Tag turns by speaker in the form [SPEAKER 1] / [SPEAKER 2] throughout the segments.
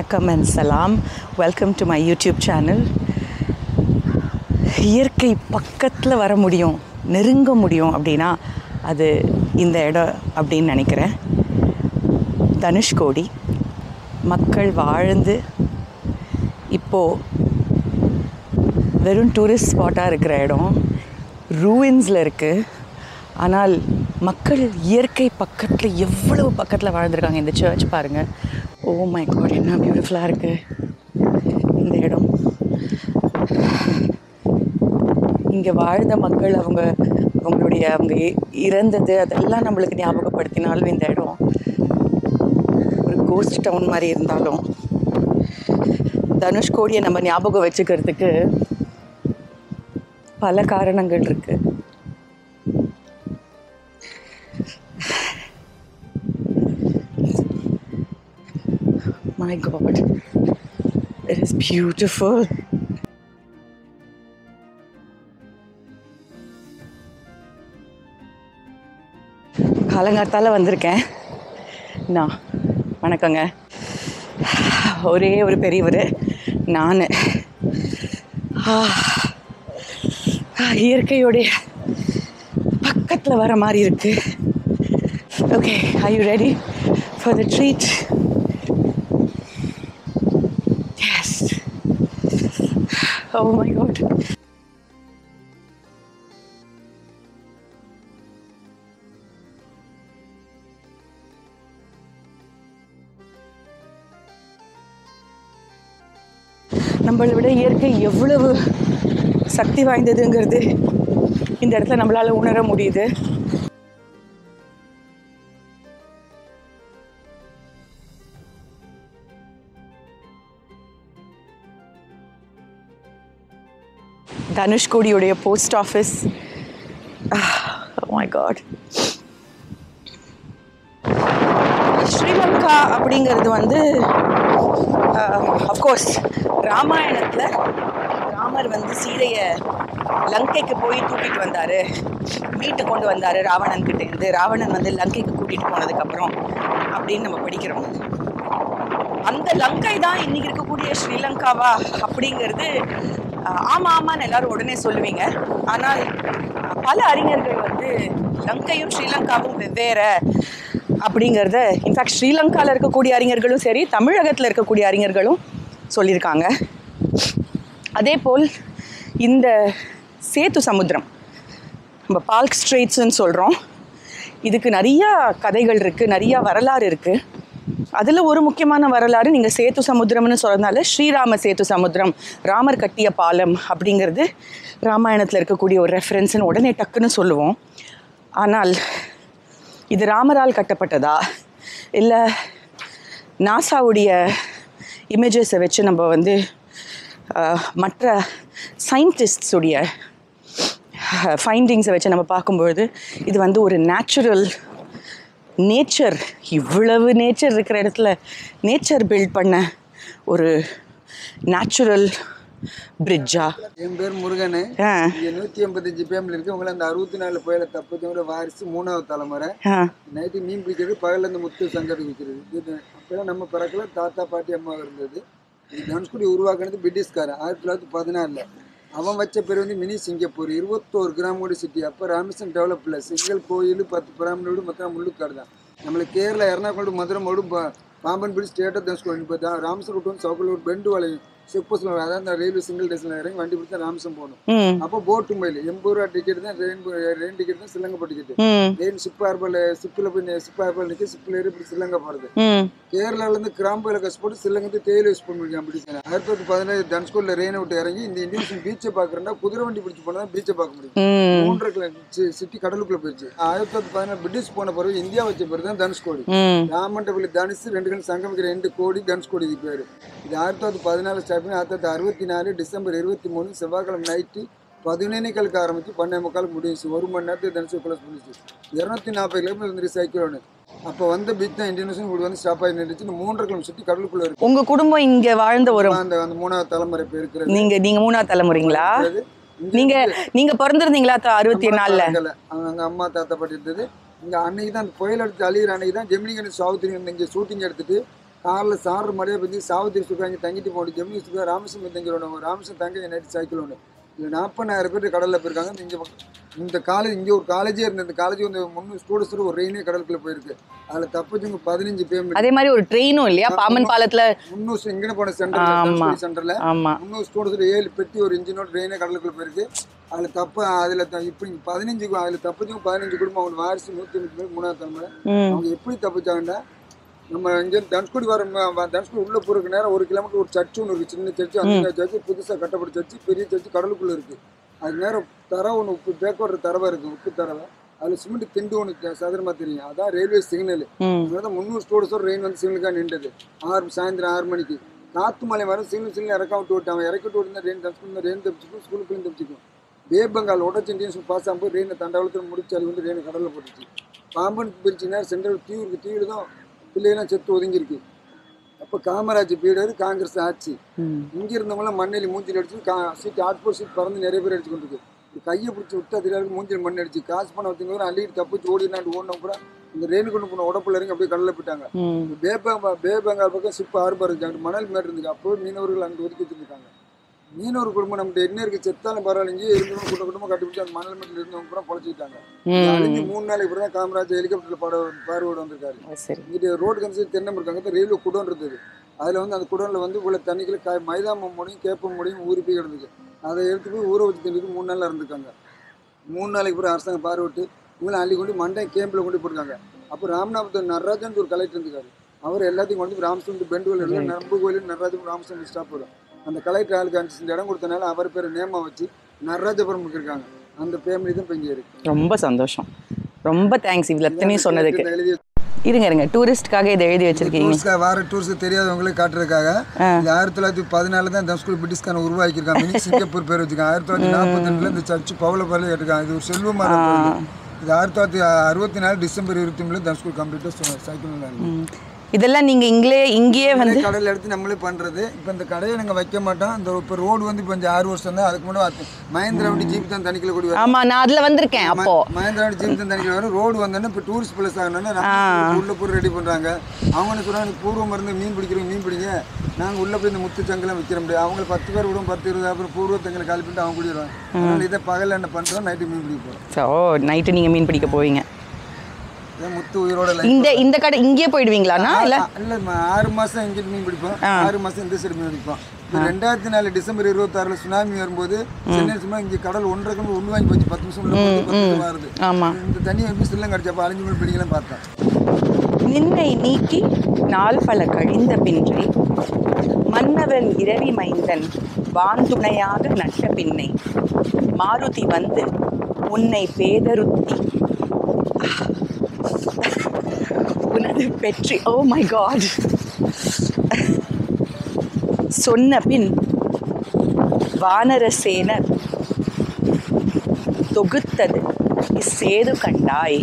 [SPEAKER 1] வணக்கம் அண்ட் சலாம் welcome to my YouTube channel இயற்கை பக்கத்தில் வர முடியும் நெருங்க முடியும் அப்படின்னா அது இந்த இடம் அப்படின்னு நினைக்கிறேன் தனுஷ்கோடி மக்கள் வாழ்ந்து இப்போது வெறும் டூரிஸ்ட் ஸ்பாட்டாக இருக்கிற இடம் ரூயின்ஸில் இருக்குது ஆனால் மக்கள் இயற்கை பக்கத்தில் எவ்வளவு பக்கத்தில் வாழ்ந்துருக்காங்க இந்த சர்ச் பாருங்கள் ஓ மை காட் என்ன பியூட்டிஃபுல்லாக இருக்குது இந்த இடம் இங்கே வாழ்ந்த மக்கள் அவங்க அவங்களுடைய அவங்க இ- இறந்தது அதெல்லாம் நம்மளுக்கு ஞாபகப்படுத்தினாலும் இந்த இடம் ஒரு கோஸ்ட் டவுன் மாதிரி இருந்தாலும் தனுஷ்கோடியை நம்ம ஞாபகம் வச்சுக்கிறதுக்கு பல காரணங்கள் இருக்கு My God, it is beautiful. காலங்காத்தால வந்திருக்கேன் நான் வணக்கங்க ஒரே ஒரு பெரியவர் நான் இயற்கையோடைய பக்கத்தில் வர மாதிரி இருக்கு okay I you ready for the treat yes oh my god நம்மளை விட இயற்கை எவ்வளவு சக்தி வாய்ந்ததுங்கிறது இந்த இடத்துல நம்மளால உணர முடியுது தனுஷ்கோடியுடைய post office my god Sri Lanka அப்படிங்கிறது வந்து அஃப்கோர்ஸ் ராமாயணத்தில் ராமர் வந்து சீதையை லங்கைக்கு போய் தூக்கிட்டு வந்தார் மீட்டு கொண்டு வந்தார் ராவணன் கிட்ட இருந்து ராவணன் வந்து லங்கைக்கு கூட்டிகிட்டு போனதுக்கப்புறம் அப்படின்னு நம்ம படிக்கிறோம் அந்த லங்கை தான் இன்னைக்கு இருக்கக்கூடிய ஸ்ரீலங்காவா அப்படிங்கிறது அஹ், ஆமா ஆமான்னு எல்லாரும் உடனே சொல்லுவீங்க ஆனால் அஹ், பல அறிஞர்கள் வந்து லங்கையும் ஸ்ரீலங்காவும் வெவ்வேறு அப்படிங்கிறத இன்ஃபேக்ட் ஸ்ரீலங்காவில் இருக்கக்கூடிய அறிஞர்களும் சரி தமிழகத்தில் இருக்கக்கூடிய அறிஞர்களும் சொல்லியிருக்காங்க அதே போல் இந்த சேத்து சமுத்திரம் நம்ம பால்க் ஸ்ட்ரெயிட்ஸ்னு சொல்கிறோம் இதுக்கு நிறையா கதைகள் இருக்குது நிறையா வரலாறு இருக்குது அதில் ஒரு முக்கியமான வரலாறு நீங்கள் சேத்து சமுத்திரம்னு சொல்கிறதுனால ஸ்ரீராம சேத்து சமுத்திரம் ராமர் கட்டிய பாலம் அப்படிங்கிறது ராமாயணத்தில் இருக்கக்கூடிய ஒரு ரெஃபரன்ஸ்னு உடனே டக்குன்னு சொல்லுவோம் ஆனால் இது ராமரால் கட்டப்பட்டதா இல்லை நாசாவுடைய இமேஜஸை வச்சு நம்ம வந்து அஹ், மற்ற சயின்டிஸ்ட்ஸுடைய ஃபைண்டிங்ஸை வச்சு நம்ம பார்க்கும்பொழுது இது வந்து ஒரு நேச்சுரல் நேச்சர் இவ்வளவு நேச்சர் இருக்கிற இடத்துல நேச்சர் பில்ட் பண்ண ஒரு நேச்சுரல் பிரிட்ஜா
[SPEAKER 2] என் பேர் முருகன்
[SPEAKER 1] ஆ
[SPEAKER 2] இங்க நூத்தி எண்பத்தஞ்சு பேமில் இருக்கு உங்களை அந்த அறுபத்தி நாலு புயல தப்பத்தோட வாரிசு மூணாவது தலைமுறை
[SPEAKER 1] ஆ
[SPEAKER 2] நைட்டு மீன் பிடிக்கிறது பகல்ல இருந்து முத்து சங்கடி விற்கிறது இது அப்பெல்லாம் நம்ம பிறக்கல தாத்தா பாட்டி அம்மா இருந்தது இது தனுஷ்குடி உருவாக்குனது பிரிட்டிஷ்காரன் ஆயிரத்தி தொள்ளாயிரத்தி பதினாலில் அவன் வச்ச பேர் வந்து மினி சிங்கப்பூர் இருபத்தோரு கிராம் கூட சிட்டி அப்போ ராமேஸ்வரம் டெவலப் இல்லை சிங்கிள் கோயில் பத்து பிராமணோடு மொத்தம் முள்ளுக்காடு தான் நம்மளுக்கு கேரளா எர்ணாகுளம் மதுரை மோடும் பா- பாம்பன் பிடிச்சி ஸ்டேட்டை தனுஷ்கோடி இப்போ தான் ராமேஸ்வரம் விட்டு வந்து சவுக்கலூர் பெண்டு வளையும் செக் போஸ்ட்டில் அதாவது அந்த ரயில்வே சிங்கிள் ஸ்டேஷனில் இறங்கி வண்டி பிடிச்சா ராமேஸ்வரம் போகணும்
[SPEAKER 1] ம்
[SPEAKER 2] அப்போ போட்டு மயில் எண்பது ரூபா டிக்கெட் தான் ரெயின் ரெயின் டிக்கெட் தான் ஸ்ரீலங்கா டிக்கெட்
[SPEAKER 1] ம்
[SPEAKER 2] ரெயின் ஷிப் ஹார்பரில் ஷிப்பில் போய் ஷிப் ஹார்பர் நிற்க ஷிப்பில் ஏறி இப்படி ஸ்ரீலங்கா போகிறது
[SPEAKER 1] ம்
[SPEAKER 2] கேரளாலேருந்து கிராம்பு கஷ்ட போட்டு ஸ்ரீலங்கா தேயிலை யூஸ் பண்ணி அப்படி சொன்னாங்க ஆயிரத்தி தொள்ளாயிரத்தி பதினேழு தனுஷ்கோடியில் ரெயினை விட்டு இறங்கி இந்த இந்தியன் பீச்சை பார்க்குறேன்னா குதிரை வண்டி பிடிச்சி போனால் தான் பீச்சை பார்க்க முடியும்
[SPEAKER 1] ம்
[SPEAKER 2] மூன்றரை கிலோ சிட்டி கடலுக்குள்ள போயிடுச்சு ஆயிரத்தி தொள்ளாயிரத்தி பதினாறு பிரிட்டிஷ் போன பிறகு இந்தியா வச்ச பிறகு தான் தனுஷ்கோடி
[SPEAKER 1] ம்
[SPEAKER 2] ராமண்டபள்ளி தனுஷ் ரெண்டு கண் சங்கமிக்கிற ரெண்டு கோடி தனுஷ்கோடி இது பேர் இது ஆயிரத்தி தொள்ளாயிரத்தி பதினாலு ஸ்டார்ட் பண்ணி ஆயிரத்தி தொள்ளாயிரத்தி அறுபத்தி நாலு டிசம்பர் இருபத்தி மூணு செவ்வாய்க்கிழமை நைட்டு பதினேழுக்களுக்கு ஆரம்பிச்சு பன்னெண்டு முக்காலுக்கு முடிஞ்சுச்சு ஒரு மணி நேரத்துக்கு தனுஷ் க்ளோஸ் பண்ணிச்சு இரநூத்தி நாற்பது கிலோமீட்டர் இருந்துச்சு சைக்கிள் ஒன்று அப்போ வந்த பீச் தான் இந்தியன் இப்படி வந்து ஸ்டாப் ஆகி நின்றுச்சு இந்த மூன்றரை கிலோமீட்டர் சுற்றி கடலுக்குள்ள இருக்கு
[SPEAKER 1] உங்க குடும்பம் இங்க வாழ்ந்த ஒரு
[SPEAKER 2] அந்த அந்த மூணாவது தலைமுறை இப்போ இருக்கிறது
[SPEAKER 1] நீங்க நீங்க மூணாவது தலைமுறைங்களா
[SPEAKER 2] இங்க
[SPEAKER 1] நீங்க நீங்க பிறந்திருந்தீங்களா த- அறுபத்தி நாலுல
[SPEAKER 2] பார்க்கல. அவங்க அங்க அம்மா தாத்தா பாட்டி இருந்தது இங்க அன்னைக்கு தான் அந்த புயல் எடுத்து அழிகிற அன்னைக்கு தான் ஜெமினி கணேஷ் சாவுத்திரி வந்து இங்கே ஷூட்டிங் எடுத்துட்டு காரில் சாறு மழையை பற்றி சாவத்திரி சுக்காங்க தங்கிட்டு போகணும் ஜெமினி சுக்கா ராமசாமி தங்கிடணும் ராமசாமி தங்க நைட்டு சைக்கிள் ஒன்று இது நாற்பதாயிரம் பேர் கடலில் போயிருக்காங்க இங்கே இந்த காலேஜ் இங்கே ஒரு காலேஜே இருந்தது இந்த காலேஜ் வந்து முந்நூறு ஸ்டூடெண்ட்ஸ் ஒரு ரெயினே கடலுக்குள்ளே போயிருக்கு அதில் தப்பிச்சவங்க பதினஞ்சு பேமெண்ட்
[SPEAKER 1] அதே மாதிரி ஒரு ட்ரெயினும் இல்லையா பாம்பன் பாலத்துல
[SPEAKER 2] முந்நூறு இங்கே போன
[SPEAKER 1] ஆமா.
[SPEAKER 2] சென்டர் சென்டரில்
[SPEAKER 1] ஆமா
[SPEAKER 2] முந்நூறு ஸ்டூடெண்ட்ஸ் ஏழு பெட்டி ஒரு இன்ஜினோட ட்ரெயினே கடலுக்குள்ள போயிருக்கு அதில் தப்ப அதில் இப்படி பதினஞ்சு கு- அதில் தப்பிச்சவங்க பதினஞ்சு குடும்பம் அவங்க வாரிசு நூற்றி தொண்ணூற்றி பேர் மூணாவது தலைமுறை
[SPEAKER 1] ம்
[SPEAKER 2] அவங்க எப்படி தப்பிச்சாங்கன்னா நம்ம இங்கேருந்து தனுஷ்கோடி வர ம- தனுஷ்கோடி உள்ள போறதுக்கு நேரம் ஒரு கிலோமீட்டர் ஒரு சர்ச் ஒன்று இருக்கு சின்ன சர்ச் அந்த சர்ச் புதுசாக கட்டப்பட்ட சர்ச் பெரிய சர்ச் கடலுக்குள்ள இருக்கு அது நேரம் தர ஒன்று உப்பு பேக்கோட தரவை இருக்கு உப்பு தரவை அதில் சிமெண்ட் திண்டு ஒன்று சதுரமாக தெரியும் அதான் ரயில்வே சிக்னல்
[SPEAKER 1] ம்
[SPEAKER 2] அதனால தான் முந்நூறு ஸ்டூடெண்ட்ஸோட ரெயின் வந்து சிக்னலுக்காக நின்றது ஆறு சாயந்தரம் ஆறு மணிக்கு காத்து மலை வர சிக்னல் சிக்னல் இறக்க விட்டு விட்டாங்க இறக்கி விட்டு விட்டு ரெயின் தப்பிச்சுக்கும் ரெயின் தப்பிச்சுக்கும் ஸ்கூலுக்குள்ளேயும் தப்பிச்சுக்கும் பே பெங்கால் உடச்சு இந்தியன்ஸ் பாஸ் ஆகும்போது ரெயினை தண்டவளத்தில் முடிச்சு அது வந்து ரெயின் கடலில் போட்டுச்சு பாம்பன் பிரிச்சுனா சென்ட்ரல் தீவு இருக்கு தீவில் தான் பிள்ளைகள்லாம் செத்து ஒதுங்கியிருக்கு அப்போ காமராஜ் பீரியட் காங்கிரஸ் ஆட்சி
[SPEAKER 1] ம்
[SPEAKER 2] இங்கே இருந்தவங்களாம் மண்ணில் மூஞ்சில் அடிச்சு கா சீட் ஆட்போர் சீட் பறந்து நிறைய பேர் அடிச்சு கொண்டிருக்கு இந்த கையை பிடிச்சி விட்டு தெரியாது மூஞ்சில் மண் அடிச்சு காசு பணம் வச்சுங்க அள்ளிட்டு தப்பிச்சு ஓடினாண்டு ஓடினவங்க கூட இந்த ரெயின் கொண்டு போன உடப்புல இறங்கி அப்படியே கடலில் போயிட்டாங்க
[SPEAKER 1] ம்
[SPEAKER 2] பே பெங்கா- பே பெங்கால் பக்கம் சிப்பு ஆர்பார் இருந்துச்சு அங்கே மணல் மேடு இருந்துச்சு அப்போ மீனவர்கள் அங்கே ஒதுக்கி வச்சிருக்காங்க மீனவர் குடும்பம் நம்மகிட்ட என்ன இருக்கு செத்தாலும் பரவாயில்ல இங்கேயே இருந்தவங்க குடும்ப குடும்பம் கட்டிப்பிடிச்சு அந்த மணல் மேட்டில் இருந்தவங்க கூட பொழைச்சிக்கிட்டாங்க அழிஞ்சு
[SPEAKER 1] ம்
[SPEAKER 2] மூணு நாளைக்கு பிறகு தான் காமராஜ் ஹெலிகாப்டர்ல பாட பார்வையோட வந்திருக்காரு
[SPEAKER 1] அது சரி
[SPEAKER 2] இங்கிட்டு ரோடு கன்சி தென்னம் இருக்காங்க ரயில்வே குடோன் இருந்தது அதில் வந்து அந்த குடோனில் வந்து இவ்வளோ தண்ணிக்குள்ள காய் மைதா முடியும் கேப்ப முடியும் ஊறி போய் கிடந்துச்சு அதை எடுத்து போய் ஊற வச்சு தண்ணிக்கு மூணு நாளில் இருந்திருக்காங்க மூணு நாளைக்கு பிறகு அரசாங்கம் பார்வையிட்டு இவங்களை அள்ளி கொண்டு மண்டை கேம்பில் கொண்டு போயிருக்காங்க அப்போ ராமநாதபுரம் நடராஜன் ஒரு கலெக்டர் இருந்துக்காரு அவர் எல்லாத்தையும் கொண்டு போய் ராமசுந்தர் பெண்டுவல் எல்லாம் நம்பு கோயில் நடராஜபுரம் ராமசுந்தர் ஸ்டாப் வரும் அந்த கலெக்டர் ஆளுக்கு அஞ்சு இடம் கொடுத்தனால அவர் பேர் நேமா வச்சு நடராஜபுரம் இருக்காங்க அந்த ஃபேமிலி தான் இப்போ இங்கே இருக்கு
[SPEAKER 1] ரொம்ப சந்தோஷம் ரொம்ப தேங்க்ஸ் இவ்வளோ எத்தனையும் சொன்னதுக்கு
[SPEAKER 2] இதை எழுதி
[SPEAKER 1] இருங்க இருங்க டூரிஸ்ட்காக இதை எழுதி வச்சிருக்கீங்க
[SPEAKER 2] டூரிஸ்ட்காக வார டூரிஸ்ட் தெரியாதவங்களுக்கு காட்டுறதுக்காக இது ஆயிரத்தி தொள்ளாயிரத்தி பதினாலு தான் தனுஷ்கோடி பிரிட்டிஷ்கான உருவாக்கியிருக்காங்க மினி சிங்கப்பூர் பேர் வச்சிருக்காங்க ஆயிரத்தி தொள்ளாயிரத்தி நாற்பத்தெட்டுல இந்த சர்ச்சு பவள பாலில் கேட்டிருக்காங்க இது ஒரு செல்வமான கோயில். இது ஆயிரத்தி தொள்ளாயிரத்தி அறுபத்தி நாலு டிசம்பர் இருபத்தி மூணுல தனுஷ்கோடி கம்ப்ளீட்டாக சைக்கிள்
[SPEAKER 1] ம். இதெல்லாம் நீங்க இங்களே இங்கேயே வந்து
[SPEAKER 2] கடையில் எடுத்து நம்மளே பண்ணுறது இப்போ இந்த கடையை நாங்கள் வைக்க மாட்டோம் இந்த இப்போ ரோடு வந்து இப்போ ஆறு வருஷம் தான் அதுக்கு முன்னாடி மகேந்திரா வண்டி ஜீப் தான் தனிக்கில் கூடி வரும்
[SPEAKER 1] ஆமா நான் அதுல வந்திருக்கேன் அப்போ
[SPEAKER 2] மகேந்திரா வண்டி ஜீப் தான் தனிக்கில் வரும் ரோடு வந்தோன்னே இப்போ டூரிஸ்ட் பிளேஸ் ஆகணும்னா உள்ள போய் ரெடி பண்ணுறாங்க அவங்க என்ன சொல்கிறாங்க பூர்வம் இருந்து மீன் பிடிக்கிறோம் மீன் பிடிங்க நாங்கள் உள்ள போய் இந்த முத்து சங்கெல்லாம் விற்கிற முடியாது அவங்க பத்து பேர் விடும் பத்து இருபது அப்புறம் பூர்வத்தங்களை காலி பண்ணிட்டு அவங்க குடிடுவாங்க அதனால இதை பகலில் என்ன பண்ணுறோம் நைட்டு மீன் பிடிக்க போகிறோம்
[SPEAKER 1] ஓ நைட்டு நீங்க மீன் பிடிக்க போவீங்க
[SPEAKER 2] இதான் முத்து உயிரோட லைஃப்
[SPEAKER 1] இந்த இந்த கடை இங்கேயே போயிடுவீங்களாண்ணா இல்ல
[SPEAKER 2] இல்ல ம- ஆறு மாசம் இங்கிட்டு மீன் பிடிப்போம் ஆறு மாசம் இந்த சைடு மீன் பிடிப்போம் இப்ப ரெண்டாயிரத்தி நாலு டிசம்பர் இருபத்தாறுல சுனாமி வரும்போது சென்னை சும்மா இங்க கடல் ஒன்றரை கம்பி உள்ள வாங்கி போச்சு பத்து நிமிஷம் உள்ள போகுது, பத்து நிமிஷம் வருது
[SPEAKER 1] ஆமா
[SPEAKER 2] இந்த தண்ணி எப்படி சில்லம் கிடைச்சப்ப அழிஞ்சு மீன் பிடிக்கலாம் பார்த்தேன்
[SPEAKER 1] நின்னை நீக்கி நாள் பல கழிந்த பின்றே மன்னவன் இரவி மைந்தன் வான்துணையாக நட்ட பின்னை மாருதி வந்து உன்னை பேதருத்தி உனது பெற்றி ஓ மை காட் சொன்ன பின் வானரசேனர் தொகுத்தது இச்சேது கண்டாய்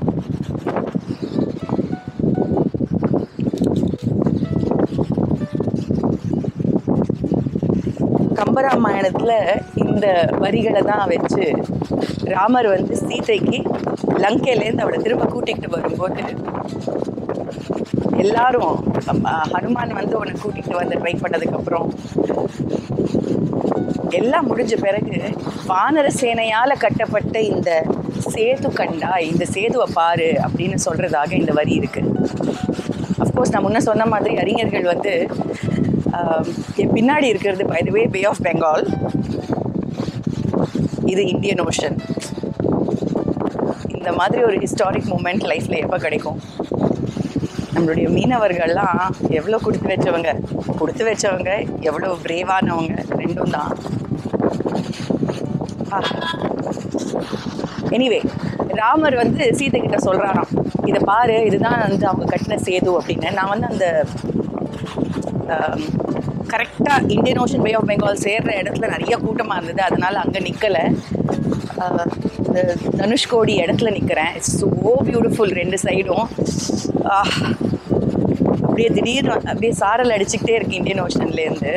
[SPEAKER 1] கம்பராமாயணத்தில் இந்த வரிகளை தான் வச்சு ராமர் வந்து சீதைக்கு லங்கையிலேருந்து அவளை திரும்ப கூட்டிகிட்டு வரும்போது எல்லாரும் அம், அஹ், ஹனுமான் வந்து உன்னை கூட்டிகிட்டு வந்து ட்ரை பண்ணதுக்கப்புறம் எல்லாம் முடிஞ்ச பிறகு வானர சேனையால் கட்டப்பட்ட இந்த சேது கண்டா இந்த சேதுவை பாரு அப்படின்னு சொல்கிறதாக இந்த வரி இருக்குது அஃப்கோர்ஸ் நான் முன்ன சொன்ன மாதிரி அறிஞர்கள் வந்து ஆம், என் பின்னாடி இருக்கிறது by the way bay of Bengal இது இந்தியன் ஓஷன் இந்த மாதிரி ஒரு ஹிஸ்டாரிக் மூமெண்ட் லைஃப்பில் எப்போ கிடைக்கும் நம்மளுடைய மீனவர்கள்லாம் எவ்வளோ கொடுத்து வச்சவங்க கொடுத்து வச்சவங்க எவ்வளோ பிரேவானவங்க ரெண்டும் தான் எனிவே ராமர் வந்து சீதை கிட்ட சொல்றாராம் இதை பாரு இதுதான் வந்து அவங்க கட்டின சேது அப்படின்னு நான் வந்து அந்த கரெக்டாக Indian ocean bay of Bengal சேர்ற இடத்துல நிறைய கூட்டமாக இருந்தது அதனால அங்கே நிற்கலை இந்த தனுஷ்கோடி இடத்துல நிற்கிறேன் இட்ஸ் ஸோ பியூட்டிஃபுல் ரெண்டு சைடும் அப்படியே திடீர்னு அப்படியே சாரல் அடிச்சுக்கிட்டே இருக்கு இந்தியன் ஓஷன்லேருந்து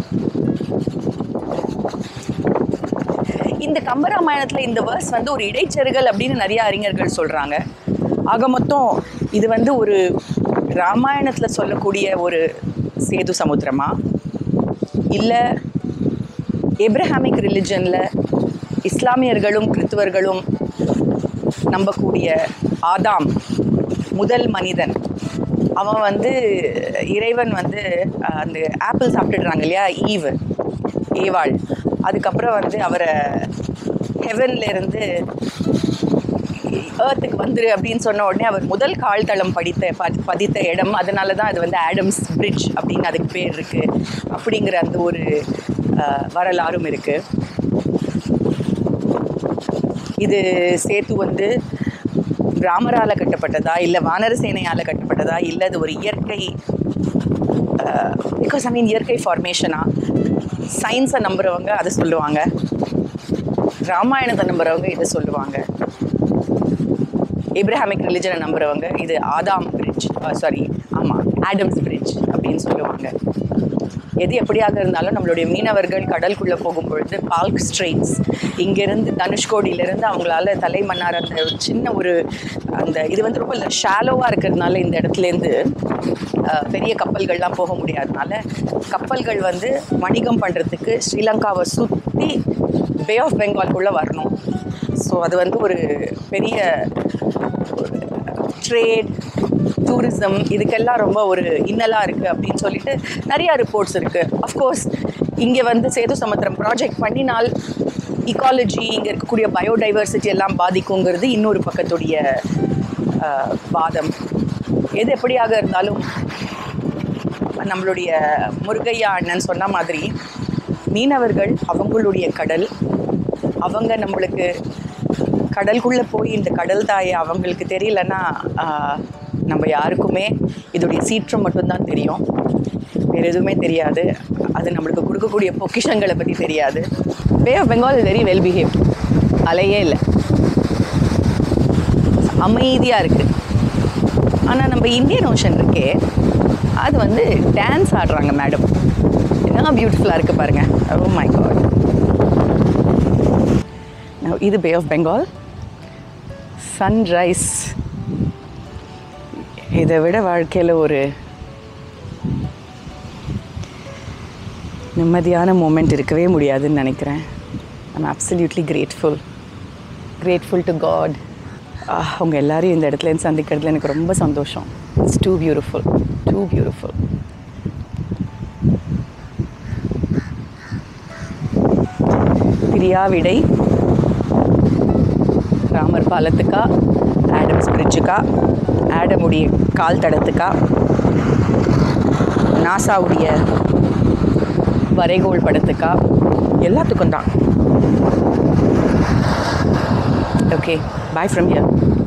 [SPEAKER 1] இந்த கம்பராமாயணத்துல இந்த வேர்ஸ் வந்து ஒரு இடைச்செருகல் அப்படின்னு நிறைய அறிஞர்கள் சொல்றாங்க ஆக மொத்தம் இது வந்து ஒரு ராமாயணத்தில் சொல்லக்கூடிய ஒரு சேது சமுத்திரமா இல்லை ஏப்ரஹாமிக் ரிலிஜனில் இஸ்லாமியர்களும் கிறித்துவர்களும் நம்பக்கூடிய ஆதாம் முதல் மனிதன் அவன் வந்து இறைவன் வந்து அஹ், அந்த ஆப்பிள் சாப்பிட்டுடுறாங்க இல்லையா ஈவ் ஏவாள் அதுக்கப்புறம் வந்து அவரை ஹெவன்ல இருந்து ஏர்த்துக்கு வந்துரு அப்படின்னு சொன்ன உடனே அவர் முதல் கால் தளம் படித்த ப- பதித்த இடம் அதனால தான் அது வந்து ஆடம்ஸ் பிரிட்ஜ் அப்படின்னு அதுக்கு பேர் இருக்கு அப்படிங்கிற அந்த ஒரு அஹ், வரலாறும் இருக்கு இது சேத்து வந்து ராமரால கட்டப்பட்டதா இல்லை வானரசேனையால கட்டப்பட்டதா இல்லை அது ஒரு இயற்கை பிகாஸ் ஐ மீன் இயற்கை ஃபார்மேஷனா சயின்ஸை நம்புறவங்க அதை சொல்லுவாங்க ராமாயணத்தை நம்புறவங்க இதை சொல்லுவாங்க ஏப்ரஹாமிக் ரிலிஜனை நம்புறவங்க இது ஆதாம் பிரிட்ஜ் சாரி ஆமாம் ஆடம்ஸ் பிரிட்ஜ் அப்படின்னு சொல்லுவாங்க எது எப்படியாக இருந்தாலும் நம்மளுடைய மீனவர்கள் கடலுக்குள்ளே போகும்பொழுது பால்க் ஸ்ட்ரெயிட்ஸ் இங்கேருந்து தனுஷ்கோடியிலேருந்து அவங்களால தலைமன்னார் அந்த ஒரு சின்ன ஒரு அந்த இது வந்து ரொம்ப ஷாலோவாக இருக்கிறதுனால இந்த இடத்துலேருந்து அஹ், பெரிய கப்பல்கள்லாம் போக முடியாதனால கப்பல்கள் வந்து வணிகம் பண்ணுறதுக்கு ஸ்ரீலங்காவை சுற்றி பே ஆஃப் பெங்கால்குள்ளே வரணும் ஸோ அது வந்து ஒரு பெரிய ட்ரேட் டூரிசம் இதுக்கெல்லாம் ரொம்ப ஒரு இன்னலாக இருக்குது அப்படின்னு சொல்லிட்டு நிறையா ரிப்போர்ட்ஸ் இருக்குது அஃப்கோர்ஸ் இங்கே வந்து சேது சமுத்திரம் ப்ராஜெக்ட் பண்ணினால் இக்காலஜி இங்கே இருக்கக்கூடிய பயோடைவர்சிட்டி எல்லாம் பாதிக்குங்கிறது இன்னொரு பக்கத்துடைய அஹ், வாதம் எது எப்படியாக இருந்தாலும் நம்மளுடைய முருகையா அண்ணன் சொன்ன மாதிரி மீனவர்கள் அவங்களுடைய கடல் அவங்க நம்மளுக்கு கடலுக்குள்ளே போய் இந்த கடல் தாயை அவங்களுக்கு தெரியலன்னா ஆஹ், நம்ம யாருக்குமே இதோடைய சீற்றம் மட்டும்தான் தெரியும் வேறு எதுவுமே தெரியாது அது நம்மளுக்கு கொடுக்கக்கூடிய பொக்கிஷங்களை பற்றி தெரியாது bay of Bengal very well behave அலையே இல்லை அமைதியாக இருக்குது ஆனால் நம்ம இந்தியன் ஓஷன் இருக்கே அது வந்து டான்ஸ் ஆடுறாங்க மேடம் என்ன பியூட்டிஃபுல்லாக இருக்குது பாருங்கள் ஓ மை காட் இது பே ஆஃப் பெங்கால் சன்ரைஸ் இதை விட வாழ்க்கையில் ஒரு நிம்மதியான மூமெண்ட் இருக்கவே முடியாதுன்னு நினைக்கிறேன் I'm absolutely grateful grateful to god அவங்க எல்லாரையும் இந்த இடத்துல இருந்து சந்திக்கிறதுல எனக்கு ரொம்ப சந்தோஷம் it's too beautiful too beautiful பிரியாவிடை ராமர் பாலத்துக்கா ஆடம்ஸ் பிரிட்ஜுக்கா ஆடமுடைய கால் தடத்துக்கா நாசாவுடைய வரைகோல் படத்துக்கா எல்லாத்துக்கும் தான் ஓகே பாய் ஃப்ரம் ஹியர்